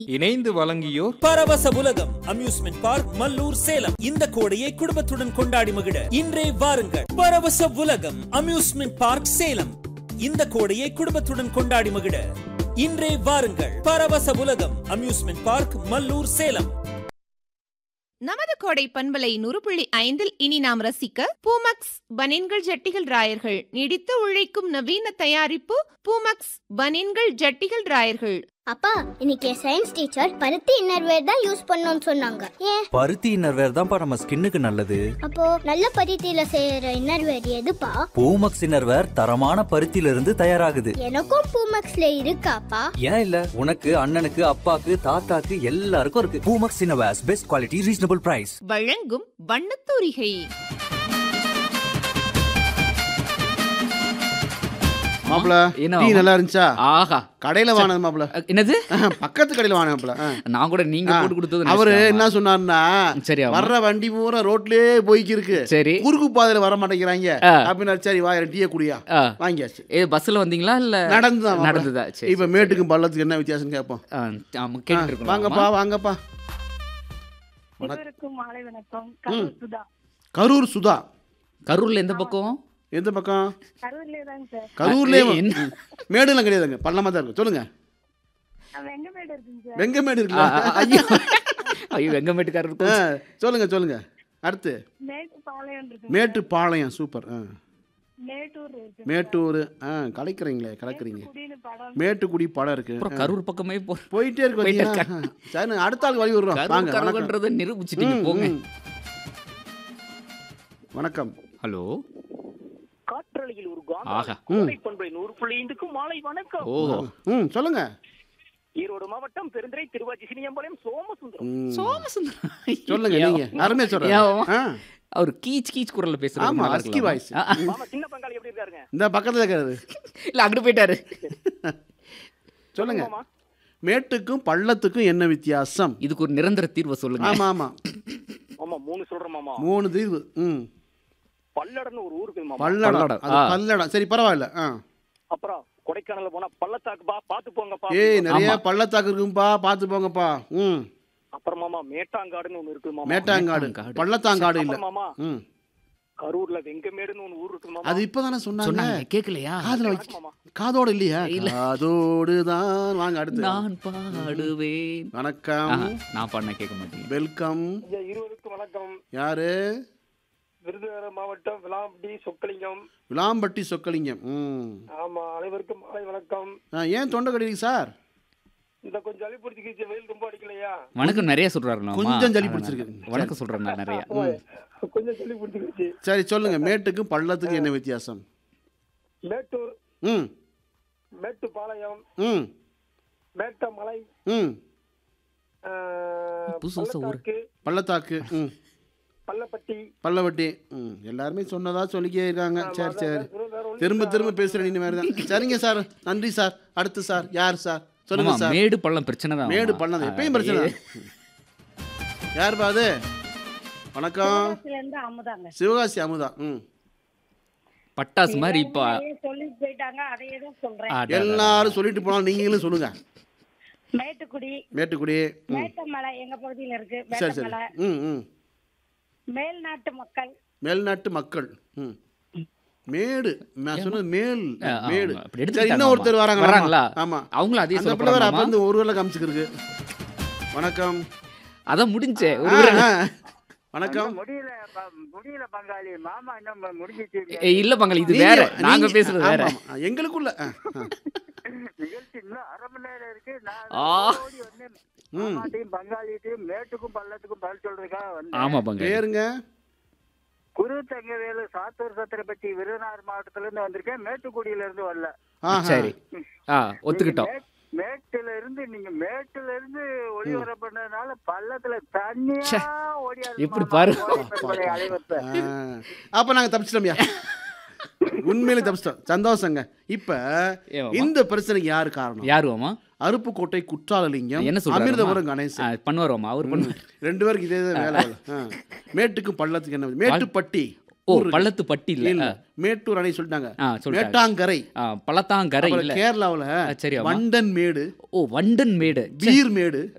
இணைந்து வழங்கியோர் பரவச உலகம் அம்யூஸ்மெண்ட் பார்க் மல்லூர் சேலம் இந்த கோடையை குடும்பத்துடன் கொண்டாடி மகிழ இன்றே வாருங்கள் பரவச உலகம் அம்யூஸ்மெண்ட் பார்க் சேலம் இந்த கோடையை குடும்பத்துடன் கொண்டாடி மகிழ இன்றே வாருங்கள் பரவச உலகம் அம்யூஸ்மெண்ட் பார்க் மல்லூர் சேலம் நமது கோடை பண்பலை நூறு புள்ளி ஐந்தில் இனி நாம் ரசிக்க பூமக்ஸ் பனின்கள் ஜட்டிகள் ராயர்கள் நீடித்து உழைக்கும் நவீன தயாரிப்பு பூமக்ஸ் பனின்கள் ஜட்டிகள் ராயர்கள் அப்பா இன்னைக்கு சயின்ஸ் டீச்சர் பருத்தி இன்னர்வேர் தான் யூஸ் பண்ணணும்னு சொன்னாங்க ஏன் பருத்தி இன்னர்வேர் தான்ப்பா நம்ம ஸ்கின்னுக்கு நல்லது அப்போ நல்ல பருத்தியில செய்யற இன்னர்வேர் எதுப்பா பூமக்ஸ் இன்னர்வேர் தரமான பருத்தியில இருந்து தயாராகுது எனக்கும் பூமக்ஸ்ல இருக்காப்பா ஏன் இல்ல உனக்கு அண்ணனுக்கு அப்பாக்கு தாத்தாக்கு எல்லாருக்கும் இருக்கு Poomex innerwears best quality reasonable price வழங்கும் வண்ணத்தூரிகை மாப்பிள என்ன டீ மாமா? நல்லா இருந்துச்சா ஆஹா கடையில வாங்கினது மாப்பிள அஹ், என்னது பக்கத்து கடையில வாங்கின மாப்பிள ஆ. நான் கூட நீங்க ஆ. போட்டு கொடுத்தது அவரு நினைச்சிட்டேன். என்ன சொன்னாருன்னா சரி ஆமா. வர்ற வண்டி பூரா ரோட்லயே போய்க்கு இருக்கு சரி குறுக்கு பாதையில வர மாட்டேங்கிறாங்க ஆ. அப்படின்னா சரி வா டீயை குடியா ஆ. வாங்கியாச்சு ஏ பஸ்ல வந்தீங்களா இல்ல நடந்துதான் மாப்பிள. நடந்துதா சரி இப்ப மேட்டுக்கும் பள்ளத்துக்கு என்ன வித்தியாசம் கேட்போம் ஆ, ஆமா ஆ, கேட்டு இருக்கோம் வாங்கப்பா வாங்கப்பா வணக்கம். இருவருக்கும் மாலை வணக்கம் கரூர் சுதா கரூர் சுதா கரூர்ல எந்த பக்கம் எந்த பக்கம் கரூர்லயே தாங்க சார் கரூர்லயே ஏய், என்ன? மேடுலாம் கிடையாதுங்க பள்ளமா தான் இருக்கு சொல்லுங்க நான் வெங்கமேடு இருக்குங்க சார் வெங்கமேடு ஆ, இருக்குல்ல ஆ, ஐயோ ஐயோ வெங்கமேட்டுக்காரர் ஆ, சொல்லுங்க சொல்லுங்க அடுத்து மேட்டுப்பாளையம் இருக்குங்க மேட்டுப்பாளையம் சூப்பர் ஆ மேட்டூர் இருக்கு மேட்டூர் ஆ கலைக்கிறீங்களே கலக்கிறீங்க குடின்னு படம் மேட்டுக்குடி படம் இருக்கு அப்புறம் கரூர் பக்கமே போ போயிட்டே இருக்கு போயிட்டே பாத்தீங்களா? சரி நான் அடுத்த ஆள் வழி விடுறோம் கரூர் வாங்க வணக்கம் கரூர்ன்றதை நிரூபிச்சிட்டீங்க ம், போங்க ம். வணக்கம் ஹலோ காற்றலையில் ஒரு ஆஹா. காந்தை பண்பை நூறு புள்ளி ஐந்துக்கும் மாலை வணக்கம் ஓஹோ ம் சொல்லுங்க ஈரோடு மாவட்டம் பெருந்துறை திருவாச்சி சினியம்பாளையம் சோமசுந்தரம் ம். சோமசுந்தரம் சொல்லுங்க நீங்க அருமையா ஏன் சொல்றேன் மாமா? ஆ, அவர் கீச் கீச் குரல்ல பேசுறாரு ஆமா நல்லா அஸ்கி இருக்கலாம். வாய்ஸ் ஆ, ஆ. மாமா சின்ன பங்காளி எப்படி இருக்காருங்க இந்த பக்கத்துல இருக்கிறது இல்ல அங்கிட்டு போயிட்டாரு சொல்லுங்க மாமா மேட்டுக்கும் பள்ளத்துக்கும் என்ன வித்தியாசம் இதுக்கு ஒரு நிரந்தர தீர்வை சொல்லுங்க ஆமா ஆமா ஆமா மூணு சொல்றேன் மாமா மூணு தீர்வு ம் பல்லடன்னு ஒரு ஊருக்கு மாமா பல்லடம் பல்லடம், அது ஆ. பல்லடம் சரி பரவாயில்ல ஆ அப்புறம் கொடைக்கானல்ல போனா பள்ளத்தாக்கு பா பாத்து போங்கப்பா ஏய் நிறைய ஆமா. பள்ளத்தாக்கு இருக்கும்பா பார்த்து போங்கப்பா ம் அப்புறம் மாமா மேட்டாங்காடுன்னு ஒண்ணு இருக்கு மாமா மேட்டாங்காடு மேட்டாங்காடு. பள்ளத்தாங்காடு இல்ல அப்புறம் மாமா ம் கரூர்ல வெங்கமேடுன்னு ஒண்ணு ஊர் இருக்கு மாமா அது இப்பதானே சொன்னாங்க சொன்னாங்க கேட்கலையா காதுல வச்சு மாமா காதோட இல்லையா இல்ல. காதோடு தான் வாங்க அடுத்து நான் பாடுவேன் வணக்கம் ஆஹா, நான் பாடின கேட்க மாட்டேங்க வெல்கம் ஐயா, இருவருக்கும் வணக்கம் யாரு விருதுநகர் மாவட்டம் விளாம்படி சொக்கலிங்கம் விளாம்பட்டி சொக்கலிங்கம் ம் ஆமா அனைவருக்கும் மாலை வணக்கம் ஆ, ஏன் தொண்டை கடிக்கு சார் இந்த கொஞ்சம் சளி பிடிச்சிக்கிச்சு வெயில் ரொம்ப அடிக்கலையா வணக்கம் நிறைய சொல்றாரு கொஞ்சம் சளி பிடிச்சிருக்கு. வணக்கம் சொல்றேன் நான் நிறைய கொஞ்சம் சளி பிடிச்சிக்கிச்சு சரி சொல்லுங்க மேட்டுக்கும் பள்ளத்துக்கும் என்ன வித்தியாசம் மேட்டூர் ம் மேட்டுப்பாளையம் ம் மேட்டமலை ம் ஆஹ், புதுசு புதுசா ஊரு. பள்ளத்தாக்கு, பள்ளத்தாக்கு ம் பள்ளப்பட்டி பள்ளவட்டி ம் எல்லாருமே சொன்னதா சொல்லிக்கே இருக்காங்க சரி சரி வேற- வேற ஒண்ணும் திரும்ப திரும்ப பேசுகிறேன் நீ மாதிரி தான் சரிங்க சார் நன்றி சார் அடுத்து சார் யார் சார் சொல்லுங்க ஆமா, சார் மேடு பள்ளம் பிரச்சனை தான் மேடு ஆமா. பண்ணது ஆ, எப்பயும் பிரச்சனை ஏ, யார் பாது வணக்கம் சிவகாசில இருந்து அமுதாங்க சிவகாசி அமுதா ம் பட்டாசு மாதிரி இப்ப நிறைய சொல்லிட்டு போயிட்டாங்க அதையே தான் சொல்றேன் ஆ, டா, டா, டா. எல்லாரும் சொல்லிட்டு போனாலும் நீங்களும் சொல்லுங்க மேட்டுக்குடி மேட்டுக்குடி ம் மேட்டமலை எங்க பகுதியில இருக்கு சரி சரி மேட்டமலை ம் ம் மேல்நாட்டு மக்கள் மேல்நாட்டு மக்கள் ம் மேடு நான் சொன்னது மேல் ஆ, ஆ, மேடு அப்படி சரி எடுத்துக்கிட்டாங்க, இன்னும் ஒருத்தர் ஆமா. வராங்க வராங்களா? ஆமா அவங்களும் அதே அந்த சொல்ல பிள்ளை வேற அப்ப போறாங்களாமா? இருந்து ஒரு வேலை காமிச்சுக்கிருக்கு வணக்கம் அதான் முடிஞ்சே ஒரு ஆ, ஒரு- ஆ. வணக்கம் முடியல ப- முடியல பங்காளி மாமா என்ன முடிஞ்சிச்சு ஏய், இல்ல பங்காளி இது நீங்க- வேற நாங்க நீங்க- பேசுறது வேற ஆமா, ஆமா. எங்களுக்குள்ள ஆ, ஆ. நிகழ்ச்சி இன்னும் அரை மணி நேரம் இருக்கு நான் ஆ. ஓடி வந்து ம். மாமாட்டையும் பங்காளிட்டையும் மேட்டுக்கும் பள்ளத்துக்கும் பதில் சொல்றதுக்காக வந்தேன் ஆமா பங்காளி பேருங்க குரு தங்கவேலு சாத்தூர் சத்திரப்பட்டி விருதுநகர் மாவட்டத்துல இருந்து வந்திருக்கேன் மேட்டுக்குடியில இருந்து வரல ஆஹா. சரி ஆ ஒத்துக்கிட்டோம் நீங்க மே- மேட்டுல இருந்து நீங்க மேட்டுல இருந்து ஒளிவர பண்ணதுனால பள்ளத்துல தண்ணியா ஓடியாரு எப்படி மாமா. பாரு. கோடை பண்பலை அலைவரிசை. ஆ. அப்ப நாங்க தப்பிச்சிட்டோம்யா உண்மையிலே தப்பிச்சிட்டோம் சந்தோஷங்க இப்ப ஏமாமா? இந்த பிரச்சனைக்கு யாரு காரணம் யாருவாமா அருப்புக்கோட்டை குற்றாலலிங்கம் என்ன சொல்றாரு அமிர்தபுரம் கணேசன் பண்ணுவாரோமா அவர் பண்ணுவார் ரெண்டு பேருக்கு இதே தான் வேலை வேலை. ஆ. மேட்டுக்கும் பள்ளத்துக்கு என்ன மேட்டுப்பட்டி ஓ ஊர் இருக்கு. பள்ளத்து பட்டி இல்ல இல்ல மேட்டூர் அணை சொல்லிட்டாங்க ஆ சொல்லிட்டாங்க மேட்டாங்கரை ஆ, பள்ளத்தாங்கரை அப்புறம் இல்ல கேரளாவுல ஆ, சரி ஆமா வண்டன் மேடு ஓ வண்டன் மேடு ச்சே. பீர் மேடு